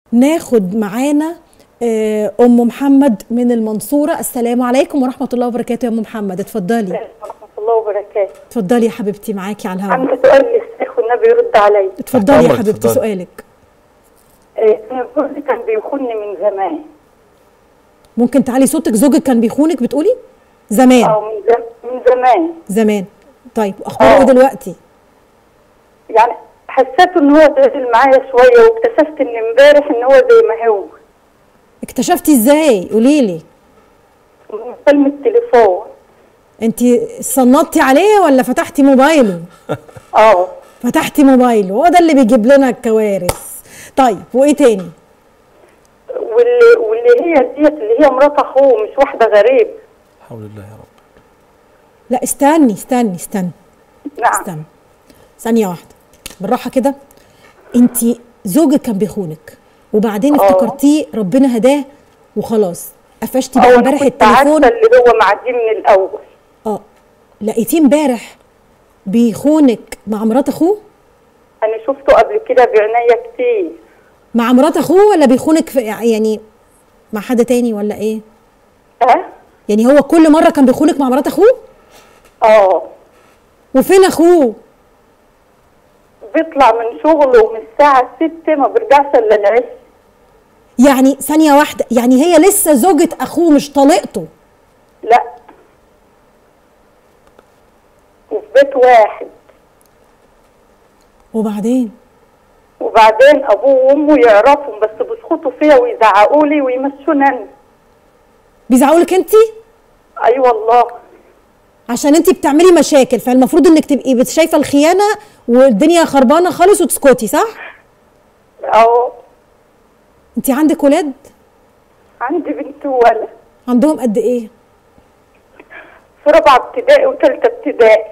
ناخد معانا آه، ام محمد من المنصوره السلام عليكم ورحمه الله وبركاته يا ام محمد اتفضلي ورحمة الله وبركاته اتفضلي يا حبيبتي معاكي على الهواء عندي سؤال للشيخ والنبي يرد علي اتفضلي يا أمرك، حبيبتي اتفضلي. سؤالك إيه، أنا جوزي كان بيخوني من زمان ممكن تعلي صوتك زوجك كان بيخونك بتقولي زمان أو من, زم... من زمان زمان طيب اخباره ايه آه. دلوقتي يعني حسيت إن هو تعزل معايا شوية واكتشفت إن امبارح إن هو زي ما هو اكتشفتي ازاي قولي لي من مكالمة التليفون انت صنطتي عليه ولا فتحتي موبايله اه فتحتي موبايله هو ده اللي بيجيب لنا الكوارث طيب وايه تاني واللي واللي هي ديت اللي هي مرات أخوه مش واحدة غريب حول الله يا رب لا استني استني استني نعم استنى ثانية واحدة بالراحة كده انت زوجك كان بيخونك وبعدين اه. افتكرتيه ربنا هداه وخلاص قفشتي بقى أو أنا امبارح كنت عارفة التليفون اللي هو معدي من الأول اه لقيتيه امبارح بيخونك مع مرات اخوه أنا شفته قبل كده بعناية كتير مع مرات اخوه ولا بيخونك في يعني مع حد تاني ولا ايه ها؟ يعني هو كل مرة كان بيخونك مع مرات اخوه اه وفين اخوه بيطلع من شغله من الساعة 6 ما بيرجعش إلا العشاء يعني ثانية واحدة يعني هي لسه زوجة اخوه مش طليقته لا وفي بيت واحد وبعدين وبعدين ابوه وامه يعرفهم بس بيسخطوا فيا ويزعقوا لي ويمشوني انا بيزعقوا لك انت اي والله عشان انت بتعملي مشاكل فالمفروض انك تبقي بت- شايفه الخيانه والدنيا خربانه خالص وتسكتي صح او انت عندك ولاد عندي بنت وولد عندهم قد ايه في رابعه ابتدائي وثالثه ابتدائي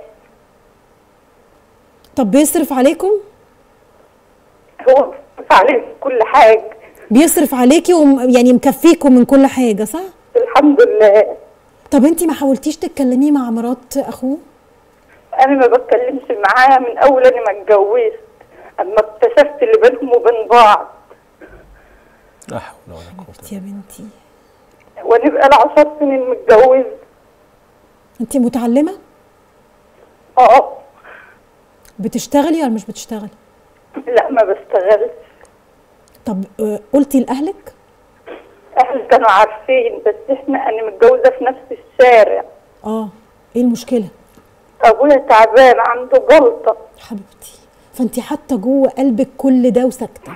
طب بيصرف عليكم هو بيصرف عليه في كل حاجه بيصرف عليكي وم... يعني مكفيكم من كل حاجه صح الحمد لله طب انت ما حاولتيش تتكلمي مع مرات اخوه انا ما بتكلمش معاه من اول انا ما اتجوزت اما اكتشفت اللي بينهم وبين بعض لا حول ولا قوة يا بنتي وانا بقى لي 10 سنين متجوزه انت متعلمه اه بتشتغلي ولا مش بتشتغلي لا ما بشتغلش طب آه، قلتي لاهلك اهلي كانوا عارفين بس احنا انا متجوزه في نفس الشارع اه ايه المشكله ابويا تعبان عنده جلطه حبيبتي فانت حاطه جوه قلبك كل ده وساكته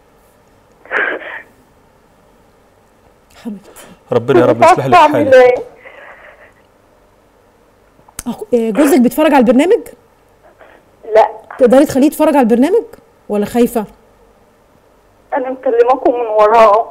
حبيبتي ربنا يا رب مش يصلح عارفة لك اعمل حالك ايه أخ- آه، جوزك بيتفرج على البرنامج لا تقدري تخليه يتفرج على البرنامج ولا خايفه انا مكلماكم من وراه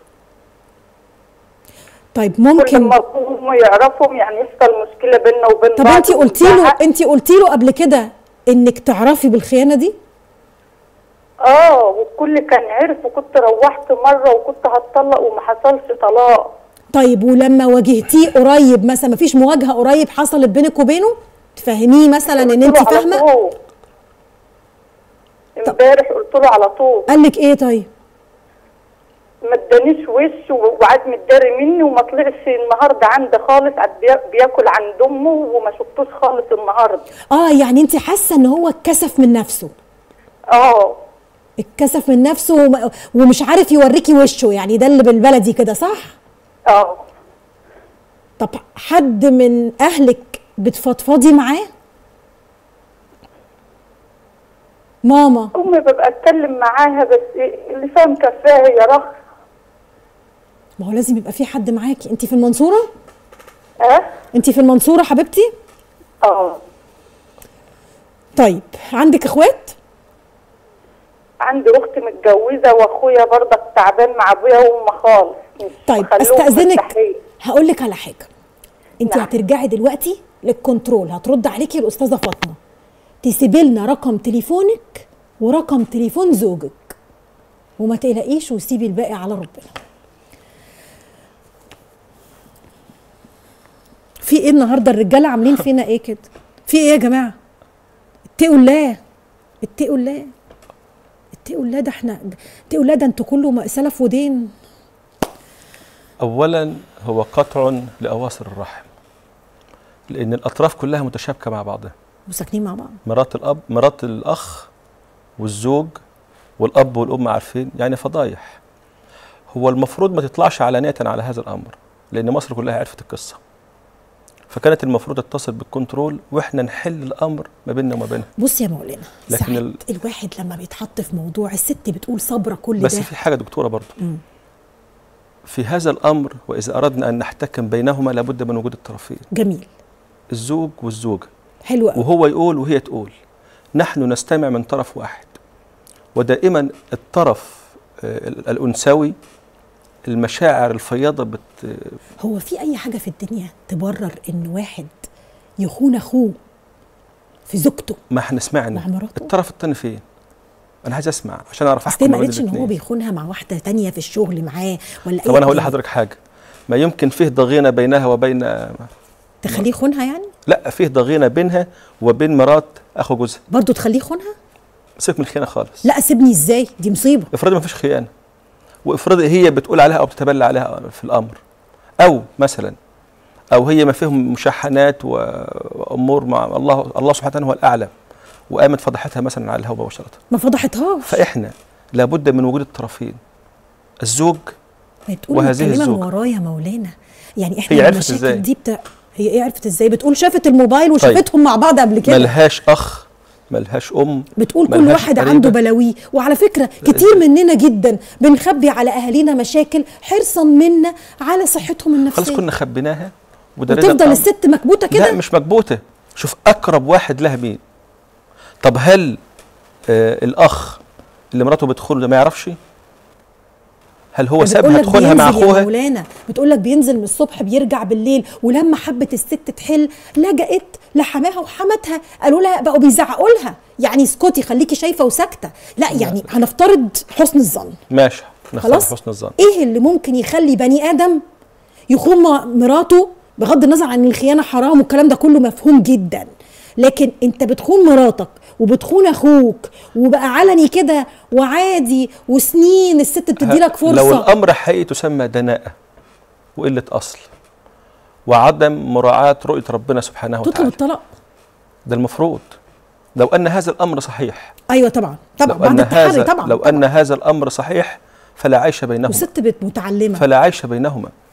طيب كل ممكن ما هم يعرفهم يعني يحصل مشكله بيننا وبين طب بعض انت قلتي له ونزعق. انت قلتي له قبل كده انك تعرفي بالخيانه دي اه والكل كان عرف وكنت روحت مره وكنت هتطلق وما حصلش طلاق طيب ولما واجهتيه قريب مثلا ما فيش مواجهه قريب حصلت بينك وبينه تفهميه مثلا ان انت قلت له على فاهمه طول. امبارح قلت له على طول قال لك ايه طيب ما ادانيش وش و- وقعد متداري مني وما طلعش النهارده عندي خالص قعد بيا- بياكل عند امه وما شفتوش خالص النهارده اه يعني انت حاسه ان هو اتكسف من نفسه اه اتكسف من نفسه وم- ومش عارف يوريكي وشه يعني ده اللي بالبلدي كده صح اه طب حد من اهلك بتفضفضي معاه ماما امي ببقى اتكلم معاها بس إيه اللي فاهم كفايه يا رخ ما هو لازم يبقى في حد معاكي انت في المنصوره اه انت في المنصوره حبيبتي اه طيب عندك اخوات عندي اخت متجوزه واخويا برضك تعبان مع ابويا وامه خالص مش طيب مخلوهم استاذنك مرتاحين. هقول لك على حاجه انت نعم. هترجعي دلوقتي للكنترول هترد عليكي الاستاذه فاطمه تسيبي لنا رقم تليفونك ورقم تليفون زوجك وما تقلقيش وسيبي الباقي على ربنا في ايه النهارده الرجاله عاملين فينا ايه كده في ايه يا جماعه اتقوا الله اتقوا الله تقول لا ده احنا تقول لا ده انتوا كله م- سلف ودين اولا هو قطع لاواصر الرحم لان الاطراف كلها متشابكه مع بعضها وساكنين مع بعض مرات الاب مرات الاخ والزوج والاب والام عارفين يعني فضايح هو المفروض ما تطلعش علانيه على هذا الامر لان مصر كلها عرفت القصه فكانت المفروض تتصل بالكنترول واحنا نحل الامر ما بيننا وما بينها بص يا مولانا لكن ساعات ال- الواحد لما بيتحط في موضوع الست بتقول صبره كل بس ده في حاجه دكتوره برضه مم. في هذا الامر واذا اردنا ان نحتكم بينهما لابد من وجود الطرفين جميل الزوج والزوجه حلو قوي وهو يقول وهي تقول نحن نستمع من طرف واحد ودائما الطرف آه، ال- الانثوي المشاعر الفياضه بت هو في اي حاجه في الدنيا تبرر ان واحد يخون اخوه في زوجته ما احنا سمعنا مع مراته الطرف الثاني فين انا عايز اسمع عشان اعرف بس احكم ما ما بين قالتش ان هو الاتنين. بيخونها مع واحده تانية في الشغل معاه ولا طب اي انا هقول حاجة. لحضرتك حاجه ما يمكن فيه ضغينه بينها وبين تخليه يخونها يعني لا فيه ضغينه بينها وبين مرات اخو جوزها برضه تخليه يخونها سيبك من الخيانه خالص لا سيبني ازاي دي مصيبه افرضي ما فيش خيانه وافرضي هي بتقول عليها او بتتبلى عليها في الامر او مثلا او هي ما فيهم مشاحنات و- وامور مع الله الله سبحانه هو الاعلم وقامت فضحتها مثلا على الهواء مباشره ما فضحتهاش فاحنا لابد من وجود الطرفين الزوج ما تقول وهذه متكلمه من الزوجة. ورايا مولانا يعني احنا هي عرفت المشاكل إزاي؟ دي بتاع هي ايه عرفت ازاي بتقول شافت الموبايل وشافتهم مع بعض قبل كده ملهاش اخ ملهاش ام بتقول كل ملهاش واحد قريبة. عنده بلاويه وعلى فكره كتير مننا جدا بنخبي على اهالينا مشاكل حرصا منا على صحتهم النفسيه خلاص كنا خبيناها ودرينا وتفضل الأمر. الست مكبوته لا كده مش مكبوته شوف اقرب واحد لها مين طب هل آه الاخ اللي مراته بتخونه ده ما يعرفش هل هو سابها بتقولك تدخلها مع بينزل يا اخوها مولانا بتقول لك بينزل من الصبح بيرجع بالليل ولما حبت الست تحل لجأت لحماها وحماتها قالوا لها بقوا بيزعقوا لها يعني اسكتي خليكي شايفه وساكته لا يعني هنفترض حسن الظن ماشي نختار خلاص حسن الظن ايه اللي ممكن يخلي بني ادم يخون م- مراته بغض النظر عن الخيانه حرام والكلام ده كله مفهوم جدا لكن انت بتخون مراتك وبتخون اخوك وبقى علني كده وعادي وسنين الست بتدي لك فرصه لو الامر حقيقي تسمى دناءه وقله اصل وعدم مراعاه رؤيه ربنا سبحانه تطلب وتعالى الطلاق ده المفروض لو ان هذا الامر صحيح ايوه طبعا طبعا لو بعد ان التحري هذا طبعا لو ان هذا الامر صحيح فلا عيش بينهما وست بت- متعلمه فلا عيش بينهما